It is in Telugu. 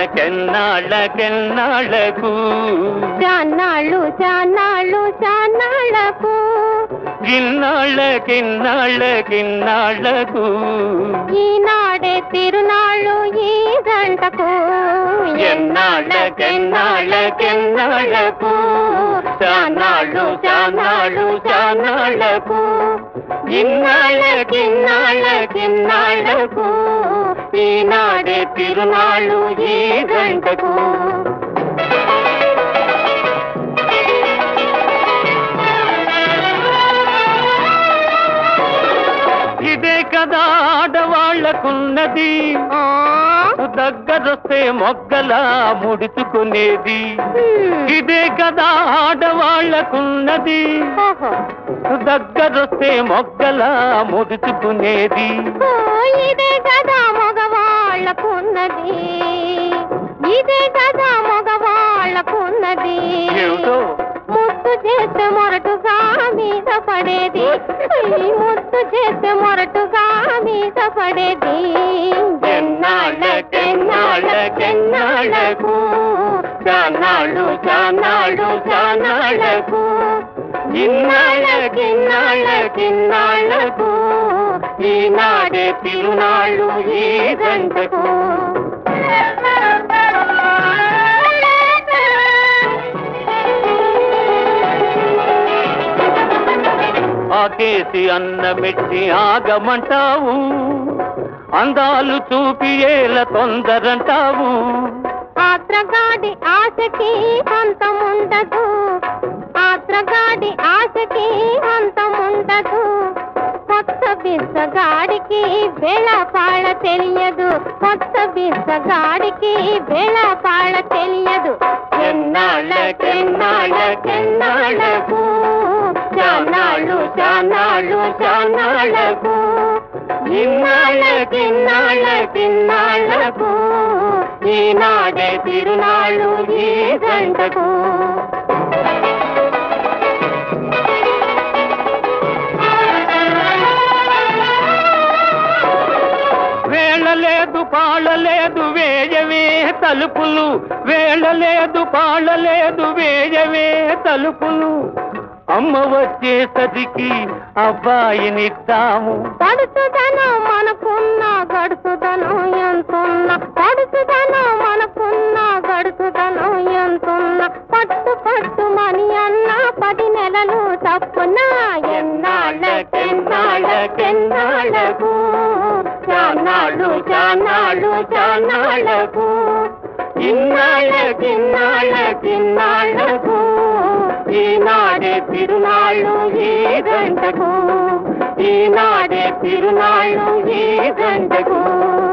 కెన్నాళ్ళకెన్నాళ్ళకు చాన్నాళ్ళు చాన్నాళ్ళు చాన్నాళ్ళకు గిన్నాళ్ళకిన్నాళ్ళకిన్నాళ్ళకు ఈనాడే తిరునాళ్ళు ఈ గంటకు ఎన్నాళ్ళకెన్నాళ్ళకెన్నాళ్ళకు చానాళ్ళు చానాళ్ళు చానాళ్ళకు ఇన్నాళ్ళకిన్నాళ్ళకిన్నాళ్ళకు ఈనాడే తిరునాళ్ళు ఈ గంటకు ఇదే కదా ఆడవాళ్లకున్నది ఆ, దగ్గరొస్తే మొగ్గలా ముడుచుకునేది హ్మ్, ఇదే కదా ఆడవాళ్లకున్నది ఓహో. దగ్గరొస్తే మొగ్గలా ముడుచుకునేది ఓ, ఇదే కదా మగవాళ్ళకున్నది ఇదే కదా మగవాళ్ళకున్నది ఏమిటో ముద్దు చేస్తే మొరటుగా మీద పడేది ఈ ముద్దు చేస్తే మొరటుగా మీద పడేది ఎన్నాళ్ళకెన్నాళ్ళకెన్నాళ్ళకు చానాళ్ళు చానాళ్ళు చానాళ్ళకు ఇన్నాళ్ళకిన్నాళ్ళకిన్నాళ్ళకు ఈనాడే తిరునాళ్ళు ఈ గంటకు ఆకేసి అన్నమెట్టి ఆగమంటావు అందాలు చూపి ఏల తొందరంటావు ఆత్రగాడి ఆశకి అంతముండదు ఆత్రగాడి ఆశకి అంతముండదు కొత్త బిచ్చగాడికి వేళపాళ తెలియదు కొత్త బిచ్చగాడికి వేళపాళ తెలియదు ఎన్నాళ్ళకెన్నాళ్ళకెన్నాళ్ళకు చానాళ్ళు చానాళ్ళు చానాళ్ళకు ఇన్నాళ్ళకిన్నాళ్ళకిన్నాళ్ళకు ఈనాడే తిరునాళ్ళు ఈ గంటకు వేళలేదు పాడలేదు వేయవే తలుపులు వేళలేదు పాడలేదు వేయవే తలుపులు అమ్మ వచ్చేసరికి అబ్బాయినిద్దాము పడుతుదనం మనకున్న గడుచుదనం ఎంతున్న పడుతుదనం మనకున్న గడుచుదనం ఎంతున్న పట్టు పట్టు మని అన్న పది నెలలు తప్పున ఎన్నాళ్ళకెన్నాళ్ళకెన్నాళ్ళకు చానాళ్ళు చానాళ్ళు చానాళ్ళకు ఇన్నాళ్ళకిన్నాళ్ళకిన్నాళ్ళకు ఈనాడే తిరునాళ్ళు ఈ గంటకు ఈనాడే తిరునాళ్ళు ఈ గంటకు